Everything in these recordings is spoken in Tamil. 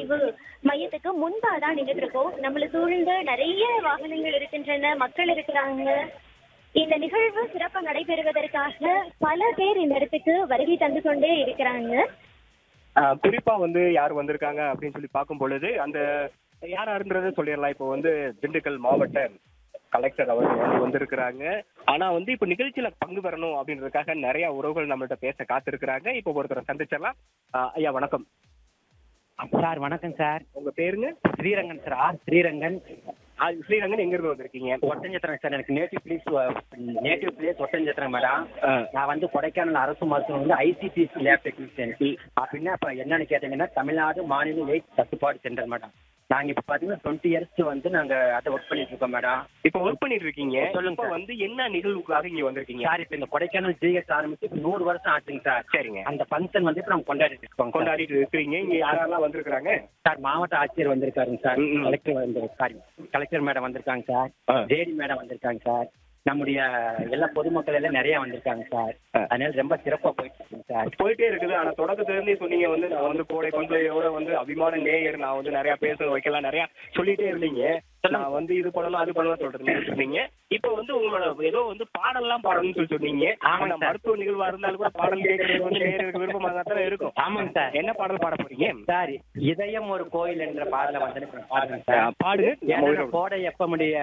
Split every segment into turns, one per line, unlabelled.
ஓய்வு மையத்துக்கு முன்பா தான் நின்றுட்டு இருக்கோம் நம்மளை சூழ்ந்து நிறைய வாகனங்கள் இருக்கின்றன மக்கள் இருக்கிறாங்க இந்த நிகழ்வு சிறப்பா நடைபெறுவதற்காக பல பேர் இந்த இடத்துக்கு வருகை தந்து கொண்டே இருக்கிறாங்க
ஆஹ் குறிப்பா வந்து யார் வந்திருக்காங்க அப்படின்னு சொல்லி பார்க்கும் பொழுது அந்த யார் யாருன்றதை சொல்லிடலாம் இப்போ வந்து திண்டுக்கல் மாவட்ட கலெக்டர் அவர்கள் வந்து வந்திருக்கிறாங்க ஆனா வந்து இப்ப நிகழ்ச்சியில பங்கு பெறணும் அப்படின்றதுக்காக நிறைய உறவுகள் நம்மள்ட்ட பேச காத்திருக்கிறாங்க இப்போ ஒருத்தரை சந்திச்சிடலாம் ஆஹ் ஐயா வணக்கம்
சார் வணக்கம் சார்
உங்க பேருங்க
ஸ்ரீரங்கன் சார் ஆர் ஸ்ரீரங்கன்
ஆ, ஸ்ரீரங்கன் எங்க இருந்து வந்திருக்கீங்க
ஒட்டஞ்சத்திரம் சார் எனக்கு native place native place Oddanchatram madam
ஆ.
நான் வந்து கொடைக்கானல் அரசு மருத்துவம் வந்து ஐசிபிசி லேப் டெக்னீஷியன் அப்படின்னா இப்போ என்னன்னு கேட்டீங்கன்னா தமிழ்நாடு மாநில எய்ட் கட்டுப்பாடு சென்டர் மேடம் நாங்கள் இப்போ பார்த்தீங்கன்னா டுவெண்ட்டி இயர்ஸ் வந்து நாங்கள் அதை ஒர்க் பண்ணிட்டு இருக்கோம் மேடம்
இப்போ ஒர்க் பண்ணிட்டு இருக்கீங்க
சொல்லுங்க
இப்போ
சார்.
வந்து என்ன நிகழ்வுக்காக இங்க வந்திருக்கீங்க
சார் இப்போ இந்த கொடைக்கானல் ஜிஹெச் ஆரம்பிச்சு இப்போ நூறு வருஷம் ஆச்சுங்க சார்
சரிங்க
அந்த ஃபங்க்ஷன் வந்து இப்போ நம்ம கொண்டாடிட்டு இருக்கோம் சார்.
கொண்டாடிட்டு இருக்கிறீங்க இங்க யாரெல்லாம் வந்திருக்கிறாங்க
சார் மாவட்ட ஆட்சியர் வந்திருக்காருங்க சார்
ம், ம்.
கலெக்டர் வந்து சாரி கலெக்டர் மேடம் வந்திருக்காங்க சார்
ஆ.
ஜேடி மேடம் வந்திருக்காங்க சார் நம்முடைய எல்லா பொதுமக்கள் எல்லாம் நிறைய வந்திருக்காங்க சார்
ஆ.
அதனால ரொம்ப சிறப்பா போயிட்டு இருக்குங்க சார்
போயிட்டே இருக்குது ஆனா தொடக்கத்துல இருந்தே சொன்னீங்க வந்து நான் வந்து கோடை கொண்டையோட வந்து அபிமான நேயர் நான் வந்து நிறைய பேச வைக்கலாம் நிறைய சொல்லிட்டே இருந்தீங்க நான் வந்து இது பண்ணலாம் அது பண்ணலாம் சொல்றது சொன்னீங்க இப்போ வந்து உங்களோட ஏதோ வந்து பாடல்லாம் பாடணும்னு சொல்லி சொன்னீங்க
ஆமாங்க
ஆனா
சார்.
மருத்துவ நிகழ்வா இருந்தாலும் கூட பாடல் கேட்கறது வந்து நேயருக்கு விருப்பமாக தான் இருக்கும்
ஆமாங்க சார்.
என்ன பாடல் பாட போறீங்க
சார் இதயம் ஒரு கோயில் என்ற பாடல வந்து இப்ப பாடுறேன் சார்
பாடு
ஏன்னா கோடை எப்பமுடைய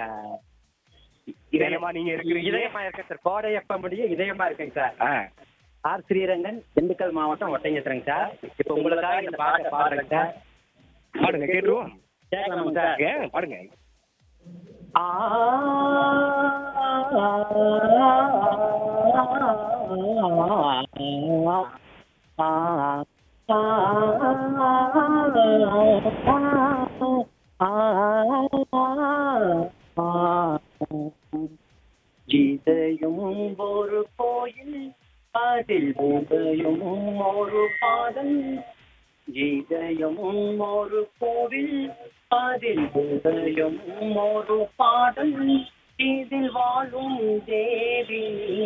இதயமா நீங்க இருக்கிறீங்க
இதயமா இருக்கேன் சார் கோடை எப்பமுடைய இதயமா இருக்கேங்க சார்
ஆ.
ஆர் ஸ்ரீரங்கன் திண்டுக்கல் மாவட்டம் ஒட்டஞ்சத்திரங்க சார் இப்போ உங்களுக்காக இந்த பாட்டை பாடுறேங்க சார்
பாடுங்க கேட்டுருவோம்
கேட்கலாமா சார்
ஏன் பாடுங்க
இதயம் ஒரு கோயில் அதில் உதயம் ஒரு பாதம் இதயம் ஒரு கோவில் அதில் உதயம் ஒரு பாடல் இதில் வாழும் தேவி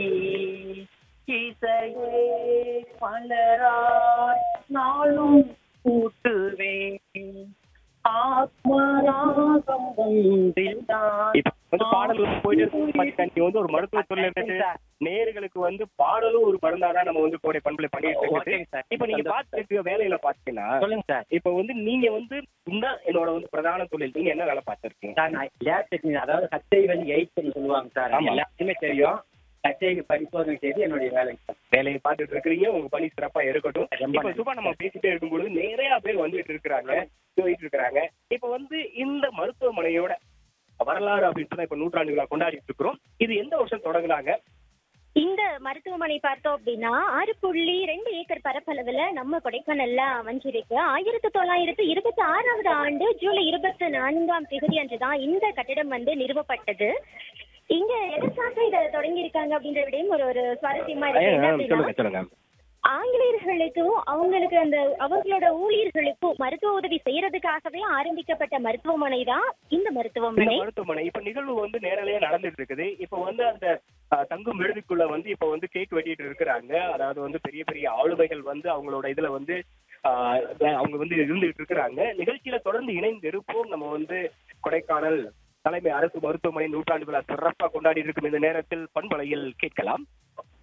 இசையே மலராய் நாளும் கூட்டுவேன் ஆத்மராகம் ஒன்றில்தான்
இப்ப வந்து பாடல் வந்து போயிட்டு இருக்கும் பாத்தீங்கன்னா நீங்க வந்து ஒரு மருத்துவ துறையில இருந்துட்டு நேயர்களுக்கு வந்து பாடலும் ஒரு மருந்தாதான் நம்ம வந்து கோடை பண்புல பண்ணிட்டு
ஓகேங்க
இருக்குது
சார்.
இப்ப நீங்க பாத்துட்டு வேலையில பாத்தீங்கன்னா
சொல்லுங்க சார்
இப்ப வந்து நீங்க வந்து இந்த என்னோட வந்து பிரதான தொழில் நீங்க என்ன வேலை பார்த்திருக்கீங்க
சார் நான் லேப் டெக்னிக் அதாவது கச்சை வந்து எயிட் சொல்லுவாங்க சார்
ஆமா.
எல்லாத்துக்குமே தெரியும் கச்சைக்கு பரிசோதனை செய்து என்னுடைய வேலைங்க சார்
வேலையை பார்த்துட்டு இருக்கிறீங்க உங்க பணி சிறப்பா இருக்கட்டும்
ரொம்ப
இப்ப
நன்றி.
சுபா நம்ம பேசிட்டே இருக்கும்பொழுது நிறைய பேர் வந்துட்டு இருக்கிறாங்க போயிட்டு இருக்கிறாங்க இப்ப வந்து இந்த மருத்துவமனையோட வரலாறு அப்படின்னு சொன்னா இப்ப நூற்றாண்டுகளா கொண்டாடிட்டு இருக்கிறோம் இது எந்த வருஷம் தொடங்குனாங்க
இந்த மருத்துவமனை பார்த்தோம் அப்படின்னா ஆறு புள்ளி ரெண்டு ஏக்கர் பரப்பளவுல நம்ம கொடைக்கானல்ல அமைஞ்சிருக்கு ஆயிரத்தி தொள்ளாயிரத்தி இருபத்தி ஆறாவது ஆண்டு ஜூலை இருபத்தி நான்காம் தேதி அன்றுதான் இந்த கட்டிடம் வந்து நிறுவப்பட்டது இங்க எதற்காக இதை தொடங்கி இருக்காங்க அப்படின்ற விடையும் ஒரு ஒரு சுவாரஸ்யமா இருக்கு என்ன அப்படின்னா
சொல்லுங்க சொல்லுங்க
ஆங்கிலேயர்களுக்கும் அவங்களுக்கு அந்த அவங்களோட ஊழியர்களுக்கும் மருத்துவ உதவி செய்யறதுக்காகவே ஆரம்பிக்கப்பட்ட மருத்துவமனை தான் இந்த
இந்த
மருத்துவமனை
மருத்துவமனை இப்ப நிகழ்வு வந்து நேரலையா நடந்துட்டு இருக்குது இப்ப வந்து அந்த அஹ், தங்கும் விடுதிக்குள்ள வந்து இப்ப வந்து கேக் வெட்டிட்டு இருக்கிறாங்க அதாவது வந்து பெரிய பெரிய ஆளுமைகள் வந்து அவங்களோட இதுல வந்து அஹ், அவங்க வந்து இருந்துட்டு இருக்கிறாங்க நிகழ்ச்சியில தொடர்ந்து இணைந்து இருப்போம் நம்ம வந்து கொடைக்கானல் தலைமை அரசு மருத்துவமனை நூற்றாண்டு விழா சிறப்பா கொண்டாடி இருக்கும் இந்த நேரத்தில் பண்பலையில் கேட்கலாம்